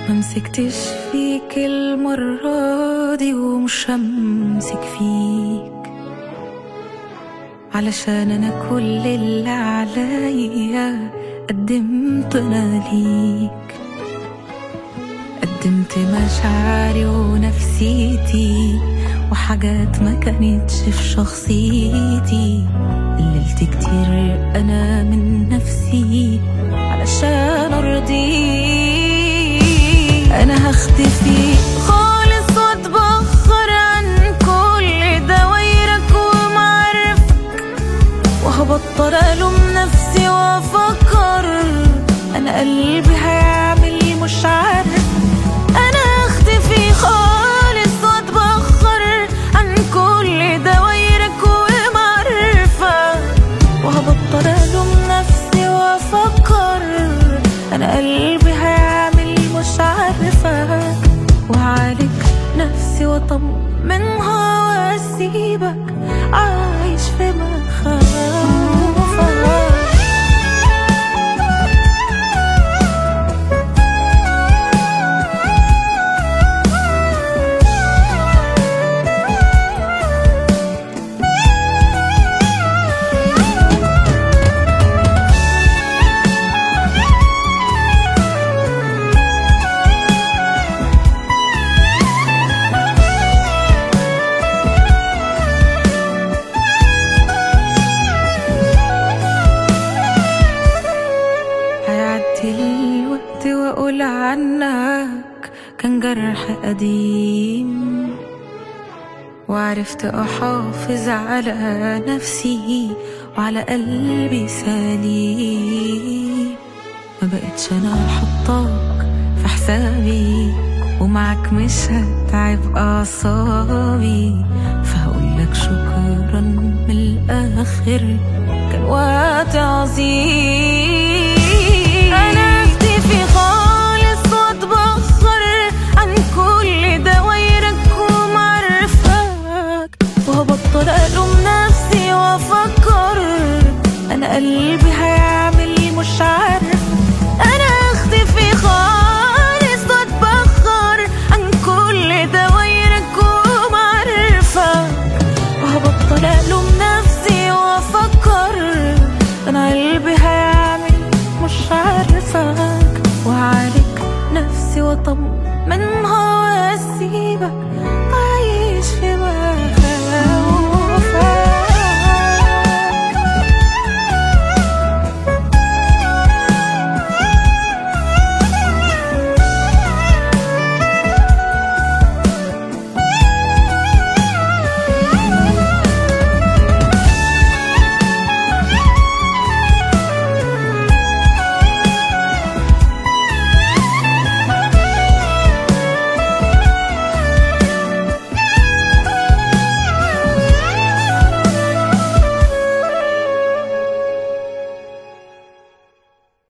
ما مسكتش فيك المرة دي ومش همسك فيك علشان انا كل اللي عليا قدمت انا ليك قدمت مشاعري ونفسيتي وحاجات ما كانتش في شخصيتي قللت كتير انا من نفسي علشان ارضيك انا هختفي خالص واتبخر عن كل دوايرك ومعارفك وهبطل الوم نفسي وافكر انا قلبي هيعمل مش عارف انا اختفي خالص واتبخر عن كل دوايرك ومعرفة وهبطل الوم نفسي وافكر انا قلبي هيعمل مش عارفة وهعالج نفسي واطمنها واسيبك عايش في مخاوفك هيعدي الوقت واقول عنك كان جرح قديم وعرفت احافظ على نفسي وعلى قلبي سليم ما بقتش انا احطك في حسابي ومعك مش هتعب اعصابي فهقولك شكرا من الاخر كان وقت عظيم انا اختفي خالص واتبخر عن كل دوايرك ومعرفك وهبطل الوم نفسي وافكر انا قلبي هيعمل مش عارف انا اختفي خالص واتبخر عن كل دوايرك ومعرفك وهبطل الوم نفسي وافكر انا قلبي هيعمل مش عارفك وهعالج نفسي واطمنها واسيبك عايش في وهم